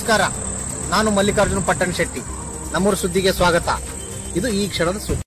ನಮಸ್ಕಾರ ನಾನು ಮಲ್ಲಿಕಾರ್ಜುನ ಪಟ್ಟಣ ಶೆಟ್ಟಿ ನಮ್ಮೂರು ಸುದ್ದಿಗೆ ಸ್ವಾಗತ ಇದು ಈ ಕ್ಷಣದ ಸುದ್ದಿ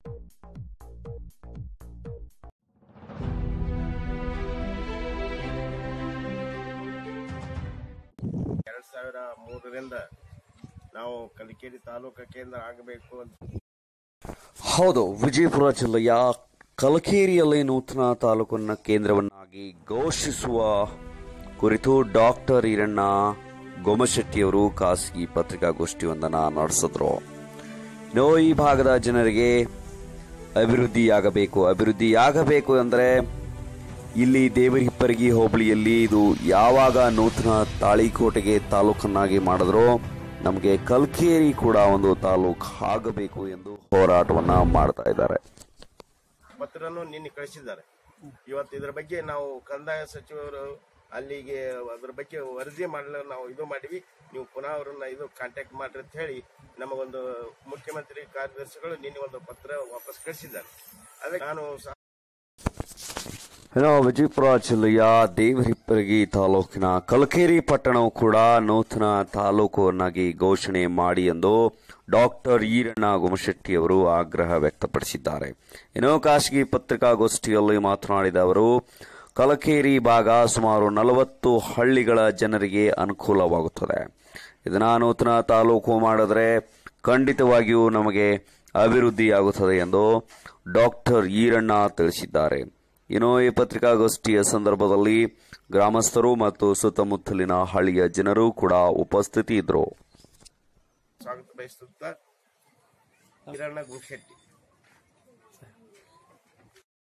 ಎರಡ್ ಸಾವಿರ ಮೂರರಿಂದ ನಾವು ಕಲಿಕೇರಿ ತಾಲೂಕು ಕೇಂದ್ರ ಆಗಬೇಕು ಅಂತ ಹೌದು ವಿಜಯಪುರ ಜಿಲ್ಲೆಯ ಕಲಕೇರಿಯಲ್ಲಿ ನೂತನ ತಾಲೂಕನ್ನ ಕೇಂದ್ರವನ್ನಾಗಿ ಘೋಷಿಸುವ ಕುರಿತು ಡಾಕ್ಟರ್ ಈರಣ್ಣ ಗೊಮಶೆಟ್ಟಿಯವರು ಖಾಸಗಿ ಪತ್ರಿಕಾಗೋಷ್ಠಿಯೊಂದನ್ನು ನಡೆಸಿದ್ರು ಇನ್ನು ಈ ಭಾಗದ ಜನರಿಗೆ ಅಭಿವೃದ್ಧಿಯಾಗಬೇಕು ಅಭಿವೃದ್ಧಿಯಾಗಬೇಕು ಅಂದರೆ ಇಲ್ಲಿ ದೇವರಿಪ್ಪರಗಿ ಹೋಬಳಿಯಲ್ಲಿ ಇದು ಯಾವಾಗ ನೂತನ ತಾಳಿಕೋಟೆಗೆ ತಾಲೂಕನ್ನಾಗಿ ಮಾಡಿದ್ರೋ ನಮಗೆ ಕಲ್ಕೇರಿ ಕೂಡ ಒಂದು ತಾಲೂಕು ಆಗಬೇಕು ಎಂದು ಹೋರಾಟವನ್ನ ಮಾಡ್ತಾ ಇದ್ದಾರೆ ಪತ್ರನು ನಿನ್ನೆ ಕಳಿಸಿದ್ದಾರೆ ಇವತ್ತು ಇದರ ಬಗ್ಗೆ ನಾವು ಕಂದಾಯ ಸಚಿವರು ಅಲ್ಲಿಗೆ ಅದ್ರ ಬಗ್ಗೆ ವರದಿ ಮಾಡಲು ನಾವು ಇದು ಮಾಡಿವಿ ನೀವು ಪುನಃ ಅವರನ್ನ ಇದು ಕಾಂಟ್ಯಾಕ್ಟ್ ಮಾಡ್ರಿ ಅಂತ ಹೇಳಿ ನಮಗೊಂದು ಮುಖ್ಯಮಂತ್ರಿ ಕಾರ್ಯದರ್ಶಿಗಳು ನಿನ್ನೆ ಒಂದು ಪತ್ರ ವಾಪಸ್ ಕಳಿಸಿದ್ದಾರೆ ಅದಕ್ಕೆ ನಾನು ಸಹ ಇನ್ನು ವಿಜಯಪುರ ಜಿಲ್ಲೆಯ ದೇವರಿಪ್ಪರಗಿ ತಾಲೂಕಿನ ಕಲಕೇರಿ ಪಟ್ಟಣವು ಕೂಡ ನೂತನ ತಾಲೂಕನ್ನಾಗಿ ಘೋಷಣೆ ಮಾಡಿ ಎಂದು ಡಾಕ್ಟರ್ ಈರಣ್ಣ ಗುಮಶೆಟ್ಟಿ ಅವರು ಆಗ್ರಹ ವ್ಯಕ್ತಪಡಿಸಿದ್ದಾರೆ ಇನ್ನು ಖಾಸಗಿ ಪತ್ರಿಕಾಗೋಷ್ಠಿಯಲ್ಲಿ ಮಾತನಾಡಿದ ಅವರು ಕಲಕೇರಿ ಭಾಗ ಸುಮಾರು ನಲವತ್ತು ಹಳ್ಳಿಗಳ ಜನರಿಗೆ ಅನುಕೂಲವಾಗುತ್ತದೆ ಇದನ್ನ ನೂತನ ತಾಲೂಕು ಮಾಡಿದ್ರೆ ಖಂಡಿತವಾಗಿಯೂ ನಮಗೆ ಅಭಿವೃದ್ಧಿಯಾಗುತ್ತದೆ ಎಂದು ಡಾಕ್ಟರ್ ಈರಣ್ಣ ತಿಳಿಸಿದ್ದಾರೆ ಇನ್ನು ಈ ಪತ್ರಿಕಾಗೋಷ್ಠಿಯ ಸಂದರ್ಭದಲ್ಲಿ ಗ್ರಾಮಸ್ಥರು ಮತ್ತು ಸುತ್ತಮುತ್ತಲಿನ ಹಳ್ಳಿಯ ಜನರು ಕೂಡ ಉಪಸ್ಥಿತಿ ಇದ್ದರು ಸ್ವಾಗತ ಬಯಸುತ್ತಾ ಕಿರಣ ಗುಂಶೆಟ್ಟಿ